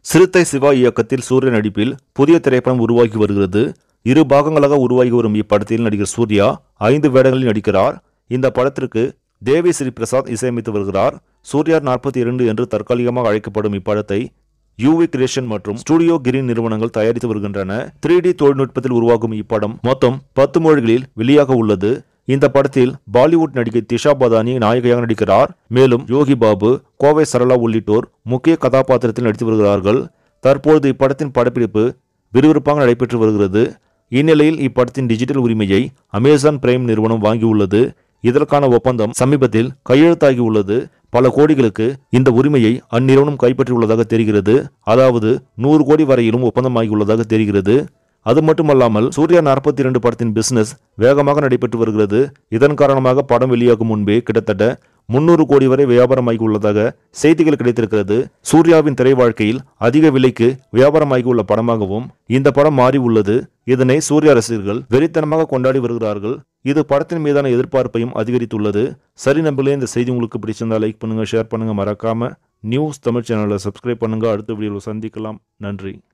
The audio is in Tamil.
சிறுத்தை சிவா இயக்கத்தில் சூர்யா நடிப்பில் புதிய திரைப்படம் உருவாகி வருகிறது இரு பாகங்களாக உருவாகி வரும் இப்படத்தில் நடிகர் சூர்யா ஐந்து வேடங்களில் நடிக்கிறார் இந்த படத்திற்கு தேவி ஸ்ரீ பிரசாத் இசையமைத்து வருகிறார் சூர்யா நாற்பத்தி இரண்டு என்று தற்காலிகமாக அழைக்கப்படும் இப்படத்தை யூவி கிரியேஷன் மற்றும் ஸ்டுடியோ கிரீன் நிறுவனங்கள் தயாரித்து வருகின்றன த்ரீ டி தொழில்நுட்பத்தில் உருவாகும் இப்படம் மொத்தம் பத்து மொழிகளில் வெளியாக உள்ளது இந்த படத்தில் பாலிவுட் நடிகை திஷா பதானி நாயகியாக நடிக்கிறார் மேலும் யோகி பாபு கோவை சரளா உள்ளிட்டோர் முக்கிய கதாபாத்திரத்தில் நடித்து வருகிறார்கள் தற்பொழுது இப்படத்தின் படப்பிடிப்பு விறுவிறுப்பாக நடைபெற்று வருகிறது இந்நிலையில் இப்படத்தின் டிஜிட்டல் உரிமையை அமேசான் பிரைம் நிறுவனம் வாங்கியுள்ளது இதற்கான ஒப்பந்தம் சமீபத்தில் கையெழுத்தாகி உள்ளது பல கோடிகளுக்கு இந்த உரிமையை அந்நிறுவனம் கைப்பற்றியுள்ளதாக தெரிகிறது அதாவது நூறு கோடி வரையிலும் ஒப்பந்தமாகியுள்ளதாக தெரிகிறது அது மட்டுமல்லாமல் சூர்யா நாற்பத்தி இரண்டு படத்தின் பிசினஸ் வேகமாக நடைபெற்று வருகிறது இதன் காரணமாக படம் வெளியாகும் முன்பே கிட்டத்தட்ட முன்னூறு கோடி வரை வியாபாரமாகி உள்ளதாக செய்திகள் கிடைத்திருக்கிறது சூர்யாவின் திரை வாழ்க்கையில் அதிக விலைக்கு வியாபாரமாகி உள்ள படமாகவும் இந்த படம் மாறி உள்ளது இதனை சூர்யா ரசிகர்கள் வெறித்தனமாக கொண்டாடி வருகிறார்கள் இது படத்தின் மீதான எதிர்பார்ப்பையும் அதிகரித்துள்ளது சரி நம்பளே இந்த செய்தி உங்களுக்கு பிடிச்சிருந்தா லைக் பண்ணுங்க ஷேர் பண்ணுங்க மறக்காம நியூஸ் தமிழ் சேனலை சப்ஸ்கிரைப் பண்ணுங்க அடுத்த வீடியோவில் சந்திக்கலாம் நன்றி